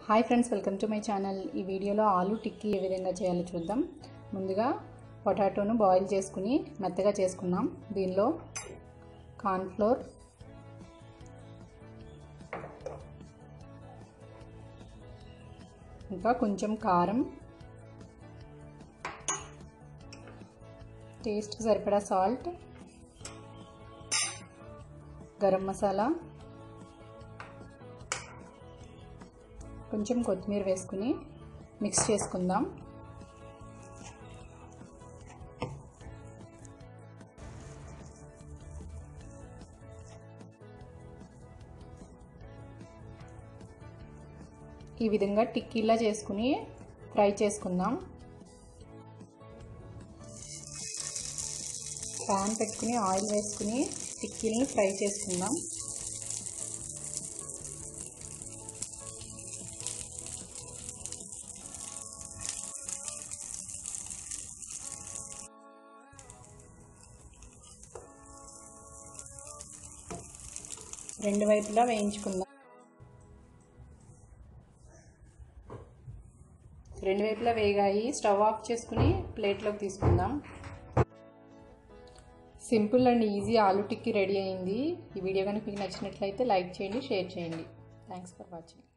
hi friends welcome to my channel ఈ వీడియోలో ఆలు టిక్కీ ఏ విధంగా చేయాలో చూద్దాం ముందుగా పొటాటోను బాయిల్ చేసుకుని మెత్తగా చేసుకున్నాం దీనిలో కార్న్ఫ్లోర్ ఇంకా కొంచెం కారం టేస్ట్కి సరిపడా సాల్ట్ గరం మసాలా కొంచెం కొత్తిమీర వేసుకుని మిక్స్ చేసుకుందాం ఈ విధంగా టిక్కీలా చేసుకుని ఫ్రై చేసుకుందాం ప్యాన్ పెట్టుకుని ఆయిల్ వేసుకుని టిక్కీలని ఫ్రై చేసుకుందాం రెండు వైపులా వేయించుకుందాం రెండు వైపులా వేగాయి స్టవ్ ఆఫ్ చేసుకుని ప్లేట్లోకి తీసుకుందాం సింపుల్ అండ్ ఈజీ ఆలు టిక్కీ రెడీ అయింది ఈ వీడియో కనుక మీకు నచ్చినట్లయితే లైక్ చేయండి షేర్ చేయండి థ్యాంక్స్ ఫర్ వాచింగ్